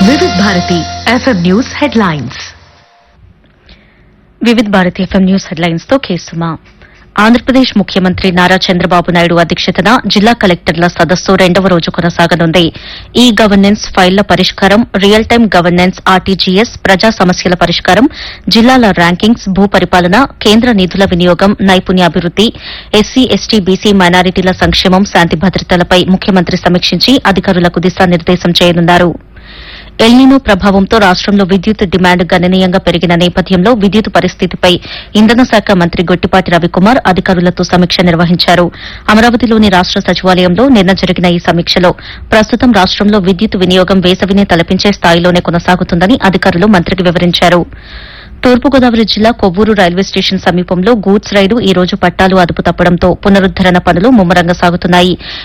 వివిధ Bharati FM news headlines Vividh Bharati FM news headlines తో కేసుమా ఆంధ్రప్రదేశ్ ముఖ్యమంత్రి నారా చంద్రబాబు నాయుడు అధ్యక్షతన జిల్లా కలెక్టర్ల సదస్సు రెండవ రోజు కొనసాగనుంది ఈ గవర్నెన్స్ ఫైళ్ల పరిష్కారం రియల్ టైం గవర్నెన్స్ ఆర్టీజీఎస్ ప్రజా సమస్యల పరిష్కారం జిల్లాల ర్యాంకింగ్స్ భూ పరిపాలన కేంద్ర నిధుల వినియోగం నైపుణ్యాభివృద్ది ఎస్సీ ఎస్టీ బీసీ మైనారిటీల సంక్షేమం శాంతి భద్రతలపై ముఖ్యమంత్రి సమీక్షించి అధికారులకు దిశానిర్దేశం చేయనున్నారు ఎల్నినో ప్రభావంతో రాష్టంలో విద్యుత్ డిమాండ్ గణనీయంగా పెరిగిన నేపథ్యంలో విద్యుత్ పరిస్థితిపై ఇంధన శాఖ మంత్రి గొట్టిపాటి రవికుమార్ అధికారులతో సమీక్ష నిర్వహించారు అమరావతిలోని రాష్ట సచివాలయంలో నిన్న జరిగిన ఈ సమీక్షలో ప్రస్తుతం రాష్టంలో విద్యుత్ వినియోగం వేసవిని తలపించే స్థాయిలోనే కొనసాగుతుందని అధికారులు మంత్రికి వివరించారు తూర్పుగోదావరి జిల్లా కొవ్వూరు రైల్వే స్టేషన్ సమీపంలో గూడ్స్ రైలు ఈ రోజు పట్టాలు అదుపు తప్పడంతో పునరుద్దరణ పనులు ముమ్మరంగా సాగుతున్నాయి